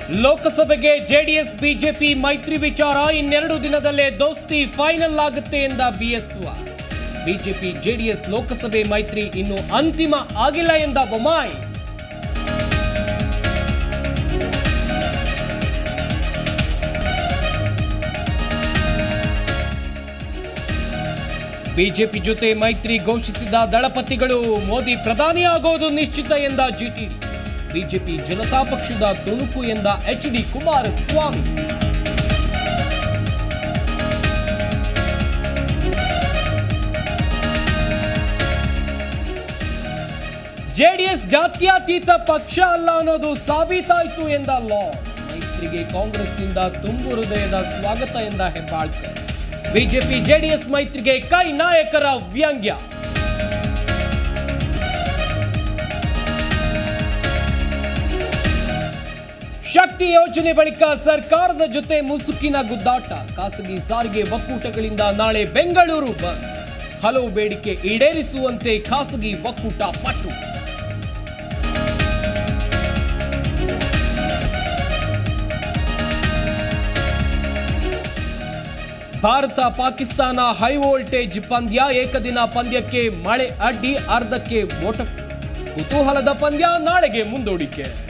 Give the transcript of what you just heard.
ಲೋಕಸಭೆಗೆ JDS BJP ಮೈತ್ರಿ ವಿಚಾರ ಇನ್ನೆರಡು ದಿನದಲ್ಲೇ ದೋಸ್ತಿ ಫೈನಲ್ ಆಗುತ್ತೆ ಎಂದ ಬಿಎಸ್ವ ಬಿಜೆಪಿ ಜೆಡಿಎಸ್ ಲೋಕಸಭೆ ಮೈತ್ರಿ ಇನ್ನು ಅಂತಿಮ ಆಗಿಲ್ಲ ಎಂದ ಬೊಮ್ಮಾಯಿ ಬಿಜೆಪಿ ಜೊತೆ ಮೈತ್ರಿ ಘೋಷಿಸಿದ ದಳಪತಿಗಳು ಮೋದಿ ಪ್ರಧಾನಿ ಆಗೋದು ನಿಶ್ಚಿತ ಎಂದ ಜಿಟಿಡಿ ಬಿಜೆಪಿ ಜನತಾ ಪಕ್ಷದ ತುಣುಕು ಎಂದ ಎಚ್ ಡಿ ಕುಮಾರಸ್ವಾಮಿ ಜೆಡಿಎಸ್ ಜಾತ್ಯತೀತ ಪಕ್ಷ ಅಲ್ಲ ಅನ್ನೋದು ಸಾಬೀತಾಯಿತು ಎಂದ ಲಾ ಮೈತ್ರಿಗೆ ಕಾಂಗ್ರೆಸ್ನಿಂದ ತುಂಬು ಹೃದಯದ ಸ್ವಾಗತ ಎಂದ ಹೆಬ್ಬಾಳ್ಕರ್ ಬಿಜೆಪಿ ಜೆಡಿಎಸ್ ಮೈತ್ರಿಗೆ ಕೈ ನಾಯಕರ ವ್ಯಂಗ್ಯ ಶಕ್ತಿ ಯೋಜನೆ ಬಳಿಕ ಸರ್ಕಾರದ ಜೊತೆ ಮುಸುಕಿನ ಗುದ್ದಾಟ ಖಾಸಗಿ ಸಾರಿಗೆ ಒಕ್ಕೂಟಗಳಿಂದ ನಾಳೆ ಬೆಂಗಳೂರು ಬಂದ್ ಹಲವು ಬೇಡಿಕೆ ಈಡೇರಿಸುವಂತೆ ಖಾಸಗಿ ಒಕ್ಕೂಟ ಪಟ್ಟು ಭಾರತ ಪಾಕಿಸ್ತಾನ ಹೈ ವೋಲ್ಟೇಜ್ ಪಂದ್ಯ ಏಕದಿನ ಪಂದ್ಯಕ್ಕೆ ಮಳೆ ಅಡ್ಡಿ ಅರ್ಧಕ್ಕೆ ಮೋಟ ಕುತೂಹಲದ ಪಂದ್ಯ ನಾಳೆಗೆ ಮುಂದೂಡಿಕೆ